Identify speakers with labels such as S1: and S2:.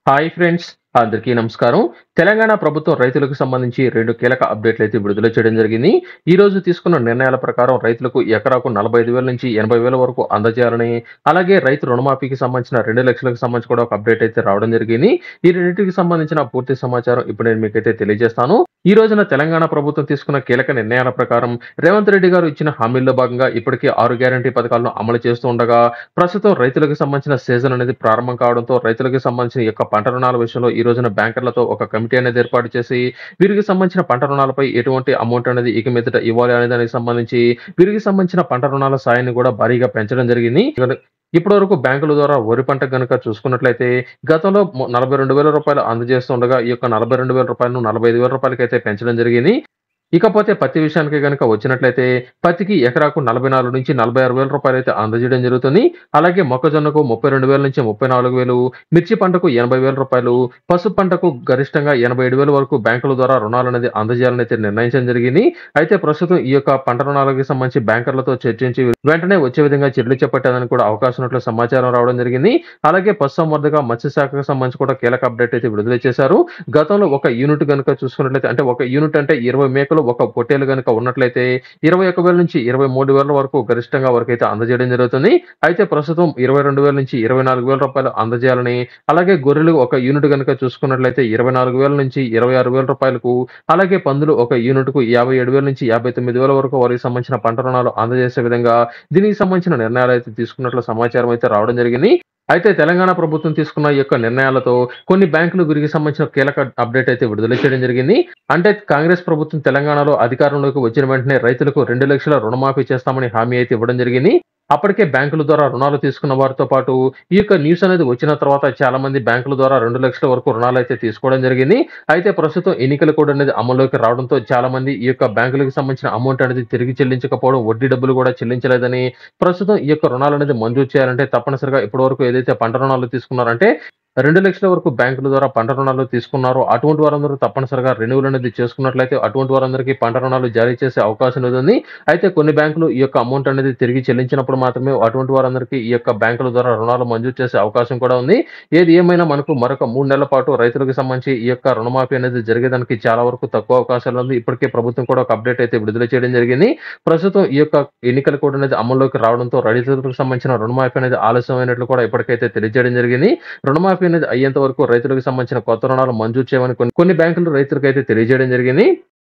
S1: hi friends అందరికీ నమస్కారం తెలంగాణ ప్రభుత్వం రైతులకు సంబంధించి రెండు కీలక అప్డేట్లు అయితే విడుదల చేయడం జరిగింది ఈ రోజు తీసుకున్న నిర్ణయాల ప్రకారం రైతులకు ఎకరాకు నలభై ఐదు వేల నుంచి ఎనభై వేల వరకు అందజేయాలని అలాగే రైతు రుణమాఫీకి సంబంధించిన రెండు లక్షలకు సంబంధించి కూడా ఒక అప్డేట్ అయితే రావడం జరిగింది ఈ రెండింటికి సంబంధించిన పూర్తి సమాచారం ఇప్పుడు నేను మీకైతే తెలియజేస్తాను ఈ రోజున తెలంగాణ ప్రభుత్వం తీసుకున్న కీలక నిర్ణయాల ప్రకారం రేవంత్ రెడ్డి గారు ఇచ్చిన హామీల్లో భాగంగా ఇప్పటికే ఆరు గ్యారంటీ పథకాలను అమలు చేస్తూ ఉండగా ప్రస్తుతం రైతులకు సంబంధించిన సీజన్ అనేది ప్రారంభం కావడంతో రైతులకు సంబంధించిన ఈ యొక్క పంట రుణాల విషయంలో ఈ రోజున బ్యాంకర్లతో ఒక కమిటీ అనేది ఏర్పాటు చేసి వీరికి సంబంధించిన పంట రుణాలపై ఎటువంటి అమౌంట్ అనేది ఇక మీదట ఇవ్వాలి అనే దానికి సంబంధించి వీరికి సంబంధించిన పంట రుణాల సాయాన్ని కూడా భారీగా పెంచడం జరిగింది ఇప్పటి వరకు బ్యాంకుల ద్వారా వరి పంట కనుక చూసుకున్నట్లయితే గతంలో మొ- నలభై రెండు వేల రూపాయలు అందజేస్తుండగా ఈ యొక్క నలభై రెండు వేల రూపాయలను నలభై ఐదు వేల రూపాయలకి అయితే పెంచడం జరిగింది ఇకపోతే పత్తి విషయానికి కనుక వచ్చినట్లయితే పత్తికి ఎకరాకు నలభై నాలుగు నుంచి నలభై ఆరు వేల రూపాయలు అయితే అందజేయడం జరుగుతుంది అలాగే మొక్కజొన్నకు ముప్పై రెండు వేల నుంచి ముప్పై నాలుగు వేలు మిర్చి పంటకు ఎనభై వేల రూపాయలు పసుపు పంటకు గరిష్టంగా ఎనభై ఏడు వేల వరకు బ్యాంకుల ద్వారా రుణాలు అనేది అందజేయాలని అయితే నిర్ణయించడం జరిగింది అయితే ప్రస్తుతం ఈ యొక్క పంట రుణాలకు సంబంధించి బ్యాంకర్లతో చర్చించి వెంటనే వచ్చే విధంగా చర్యలు చేపట్టేదని కూడా అవకాశం ఉన్నట్లు సమాచారం రావడం జరిగింది అలాగే పశుసంవర్ధక మత్స్యశాఖకు సంబంధించి కూడా కీలక అప్డేట్ అయితే విడుదల చేశారు గతంలో ఒక యూనిట్ కనుక చూసుకున్నట్లయితే అంటే ఒక యూనిట్ అంటే ఇరవై మేకలు ఒక పొట్టేలు కనుక ఉన్నట్లయితే ఇరవై ఒక వేల నుంచి ఇరవై మూడు వేల వరకు గరిష్టంగా వరకు అయితే అందజేయడం జరుగుతుంది అయితే ప్రస్తుతం ఇరవై రెండు వేల నుంచి ఇరవై నాలుగు వేల రూపాయలు అందజేయాలని అలాగే గొర్రెలు ఒక యూనిట్ కనుక చూసుకున్నట్లయితే ఇరవై నాలుగు వేల నుంచి ఇరవై ఆరు వేల రూపాయలకు అలాగే పందులు ఒక యూనిట్ కు యాభై ఏడు వేల నుంచి యాభై తొమ్మిది వేల వరకు వారికి సంబంధించిన పంట రుణాలు అందజేసే విధంగా దీనికి సంబంధించిన నిర్ణయాలు అయితే తీసుకున్నట్లు సమాచారం అయితే రావడం జరిగింది అయితే తెలంగాణ ప్రభుత్వం తీసుకున్న ఈ యొక్క నిర్ణయాలతో కొన్ని బ్యాంకులు వీరికి సంబంధించిన కీలక అప్డేట్ అయితే విడుదల చేయడం జరిగింది అంటే కాంగ్రెస్ ప్రభుత్వం తెలంగాణలో అధికారంలోకి వచ్చిన వెంటనే రైతులకు రెండు లక్షల రుణమాఫీ చేస్తామని హామీ అయితే ఇవ్వడం జరిగింది అప్పటికే బ్యాంకుల ద్వారా రుణాలు తీసుకున్న వారితో పాటు ఈ యొక్క న్యూస్ అనేది వచ్చిన తర్వాత చాలా మంది బ్యాంకుల ద్వారా రెండు లక్షల వరకు రుణాలు అయితే తీసుకోవడం జరిగింది అయితే ప్రస్తుతం ఎన్నికల కోడ్ అనేది అమల్లోకి రావడంతో చాలా మంది ఈ యొక్క బ్యాంకులకు సంబంధించిన అమౌంట్ అనేది తిరిగి చెల్లించకపోవడం వడ్డీ డబ్బులు కూడా చెల్లించలేదని ప్రస్తుతం ఈ యొక్క రుణాలు అనేది మంజూరు చేయాలంటే తప్పనిసరిగా ఇప్పటి వరకు ఏదైతే పంట రుణాలు తీసుకున్నారంటే రెండు లక్షల వరకు బ్యాంకుల ద్వారా పంట రుణాలు తీసుకున్నారో అటువంటి వారందరూ తప్పనిసరిగా రెన్యువల్ అనేది చేసుకున్నట్లయితే అటువంటి వారందరికీ పంట రుణాలు జారీ చేసే అవకాశం అనేది ఉంది అయితే కొన్ని బ్యాంకులు ఈ యొక్క అమౌంట్ అనేది తిరిగి చెల్లించినప్పుడు మాత్రమే అటువంటి వారందరికీ ఈ యొక్క బ్యాంకుల ద్వారా రుణాలు మంజూరు చేసే అవకాశం కూడా ఉంది ఏది ఏమైనా మనకు మరొక మూడు నెలల పాటు రైతులకు సంబంధించి ఈ యొక్క రుణమాఫీ అనేది జరిగేదానికి చాలా వరకు తక్కువ అవకాశాలు ఉంది ఇప్పటికే ప్రభుత్వం కూడా ఒక అప్డేట్ అయితే విడుదల చేయడం జరిగింది ప్రస్తుతం ఈ యొక్క ఎన్నికల కోడ్ అనేది అమల్లోకి రావడంతో రైతులకు సంబంధించిన రుణమాఫీ అనేది ఆలస్యమైనట్లు కూడా ఇప్పటికైతే తెలియజేయడం జరిగింది రుణమాఫీ అనేది అయ్యేంత వరకు రైతులకు సంబంధించిన కొత్త రుణాలు మంజూరు చేయమని కొన్ని కొన్ని బ్యాంకులు రైతులకు అయితే తెలియజేయడం జరిగింది